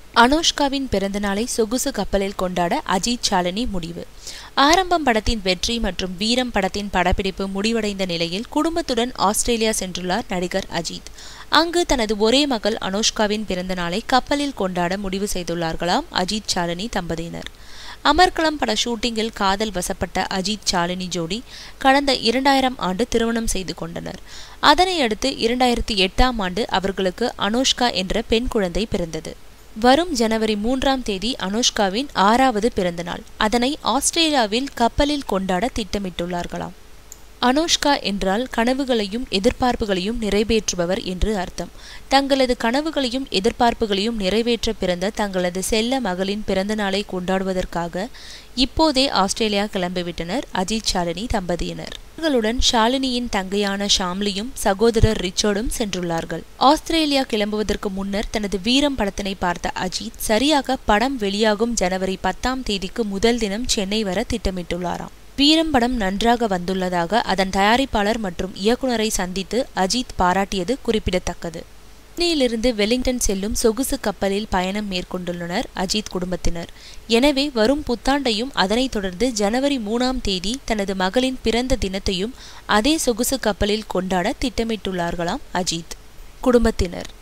அனுஷ்காவின் பிறந்தநாளை சொகுசு கப்பலில் கொண்டாட அஜித் சாலினி முடிவு ஆரம்பம் படத்தின் வெற்றி மற்றும் வீரம் படத்தின் படப்பிடிப்பு முடிவடைந்த நிலையில் குடும்பத்துடன் ஆஸ்திரேலியா சென்றுள்ளார் நடிகர் அஜித் அங்கு தனது ஒரே மகள் அனுஷ்காவின் பிறந்தநாளை கப்பலில் கொண்டாட முடிவு செய்துள்ளார்களாம் அஜித் சாலினி தம்பதியினர் அமர்கலம் பட ஷூட்டிங்கில் காதல் வசப்பட்ட அஜித் சாலினி ஜோடி கடந்த இரண்டாயிரம் ஆண்டு திருமணம் செய்து கொண்டனர் அதனை அடுத்து இரண்டாயிரத்தி எட்டாம் ஆண்டு அவர்களுக்கு அனுஷ்கா என்ற பெண் குழந்தை பிறந்தது வரும் ஜனவரி மூன்றாம் தேதி அனுஷ்காவின் ஆறாவது பிறந்தநாள் அதனை ஆஸ்திரேலியாவில் கப்பலில் கொண்டாட திட்டமிட்டுள்ளார்களாம் அனுஷ்கா என்றால் கனவுகளையும் எதிர்பார்ப்புகளையும் நிறைவேற்றுபவர் என்று அர்த்தம் தங்களது கனவுகளையும் எதிர்பார்ப்புகளையும் நிறைவேற்ற பிறந்த தங்களது செல்ல மகளின் பிறந்த நாளை கொண்டாடுவதற்காக இப்போதே ஆஸ்திரேலியா கிளம்பிவிட்டனர் அஜித் ஷாலினி தம்பதியினர் இவர்களுடன் ஷாலினியின் தங்கையான ஷாம்லியும் சகோதரர் ரிச்சர்டும் சென்றுள்ளார்கள் ஆஸ்திரேலியா கிளம்புவதற்கு முன்னர் தனது வீரம் படத்தினை பார்த்த அஜித் சரியாக படம் வெளியாகும் ஜனவரி பத்தாம் தேதிக்கு முதல் தினம் சென்னை வர திட்டமிட்டுள்ளாராம் வீரம் படம் நன்றாக வந்துள்ளதாக அதன் தயாரிப்பாளர் மற்றும் இயக்குனரை சந்தித்து அஜித் பாராட்டியது குறிப்பிடத்தக்கது சென்னையிலிருந்து வெலிங்டன் செல்லும் சொகுசு கப்பலில் பயணம் மேற்கொண்டுள்ளனர் அஜித் குடும்பத்தினர் எனவே வரும் புத்தாண்டையும் அதனைத் தொடர்ந்து ஜனவரி மூணாம் தேதி தனது மகளின் பிறந்த தினத்தையும் அதே சொகுசு கப்பலில் கொண்டாட திட்டமிட்டுள்ளார்களாம் அஜித் குடும்பத்தினர்